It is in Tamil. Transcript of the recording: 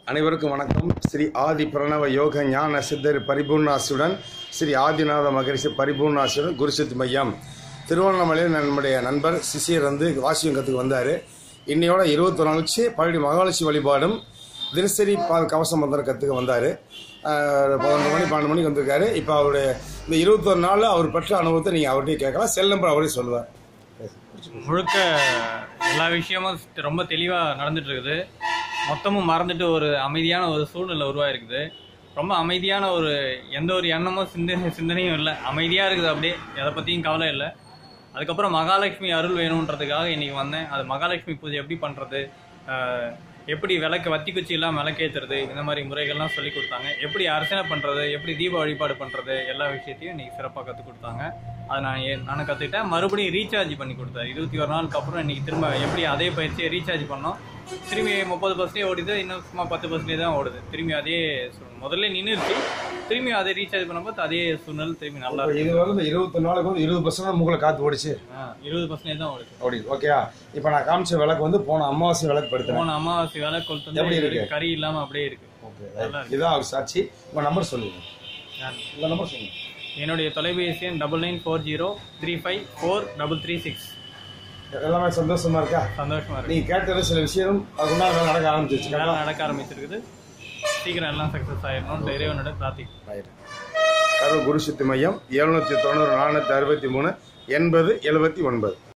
அனைவருக்கும் வணக்கம் ஸ்ரீ ஆதி பிரணவ யோக ஞான சித்தர் பரிபூர்ணாசுடன் ஸ்ரீ ஆதிநாத மகரிஷி பரிபூர்ணாசுடன் குருசித் மையம் திருவண்ணாமலையில் நம்முடைய நண்பர் சிசியர் வந்து வாசியங்கத்துக்கு வந்தார் இன்னையோட இருபத்தொரு நாள் வச்சு பழனி மகாலட்சுமி வழிபாடும் தினசரி பா கவசம் மந்திர கற்றுக்க வந்தார் பதினொன்று மணி பன்னெண்டு மணிக்கு வந்திருக்காரு இப்போ அவருடைய இந்த இருபத்தொரு நாள் அவர் பெற்ற அனுபவத்தை நீங்கள் அவர்கிட்டயே கேட்கலாம் செல் நம்பர் அவரே சொல்லுவார் முழுக்க எல்லா விஷயமும் ரொம்ப தெளிவாக நடந்துட்டு இருக்குது மொத்தமும் மறந்துட்டு ஒரு அமைதியான ஒரு சூழ்நிலை உருவாயிருக்குது ரொம்ப அமைதியான ஒரு எந்த ஒரு எண்ணமும் சிந்தனை சிந்தனையும் இல்லை அமைதியாக இருக்குது அப்படியே எதை பற்றியும் கவலை இல்லை அதுக்கப்புறம் மகாலட்சுமி அருள் வேணுன்றதுக்காக இன்னைக்கு வந்தேன் அது மகாலட்சுமி பூஜை எப்படி பண்ணுறது எப்படி விளக்கு வத்தி குச்சி எல்லாம் விளக்கேற்றுறது இந்த மாதிரி முறைகள்லாம் சொல்லி கொடுத்தாங்க எப்படி அர்ச்சனை பண்ணுறது எப்படி தீப வழிபாடு பண்ணுறது எல்லா விஷயத்தையும் இன்னைக்கு சிறப்பாக கற்றுக் கொடுத்தாங்க அதை நான் ஏ- நானும் கற்றுக்கிட்டேன் மறுபடியும் ரீசார்ஜ் பண்ணி கொடுத்தாரு இருபத்தி ஒரு நாளுக்கு அப்புறம் இன்னைக்கு திரும்ப எப்படி அதே பயிற்சியை ரீசார்ஜ் பண்ணோம் திரும்பி முப்பது பர்சன்டேஜ் ஓடுது இன்னும் சும்மா பத்து பர்சன்டேஜ் தான் ஓடுது திரும்பி அதே சூழ்நிலை. முதல்ல நின்றுச்சு திரும்பி அதே ரீசார்ஜ் பண்ணும்போது அதே சூழ்நிலை திரும்பி நல்லா இப்போ இருக்கு இது வந்து இந்த இருபத்தொரு நாளுக்கு வந்து இருபது பர்சன்ட் மூக்கில் காற்று ஓடிச்சு ஆ, இருபது பர்சன்டேஜ் தான் ஓடுது அப்படி ஓகேயா இப்போ நான் காமிச்ச விளக்கு வந்து போன அமாவாசை விளக்கு படுத்துறேன் போன அமாவாசை வேலை கொளுத்து எப்படி இருக்கு? கறி இல்லாம அப்படியே இருக்கு ஓகே நல்லா இருக்கு. இதான் அவர் சாட்சி உங்கள் நம்பர் சொல்லுங்க நான் உங்கள் நம்பர் சொல்லுங்க என்னுடைய தொலைபேசி எண் double nine four zero three five four double three six எல்லாமே சந்தோஷமா இருக்கா சந்தோஷமா இருக்கு நீங்க கேட்டது சில விஷயம் அதுக்குண்டான வேலை நடக்க ஆரம்பிச்சிருச்சு வேலை நடக்க ஆரம்பிச்சிருக்குது சீக்கிரம் எல்லாம் சக்ஸஸ் ஆயிடணும் இறைவனோட பிரார்த்தி கரு குரு சித்தி மையம் எழுநூத்தி தொண்ணூறு நானூற்றி அறுபத்தி மூணு எண்பது எழுபத்தி ஒன்பது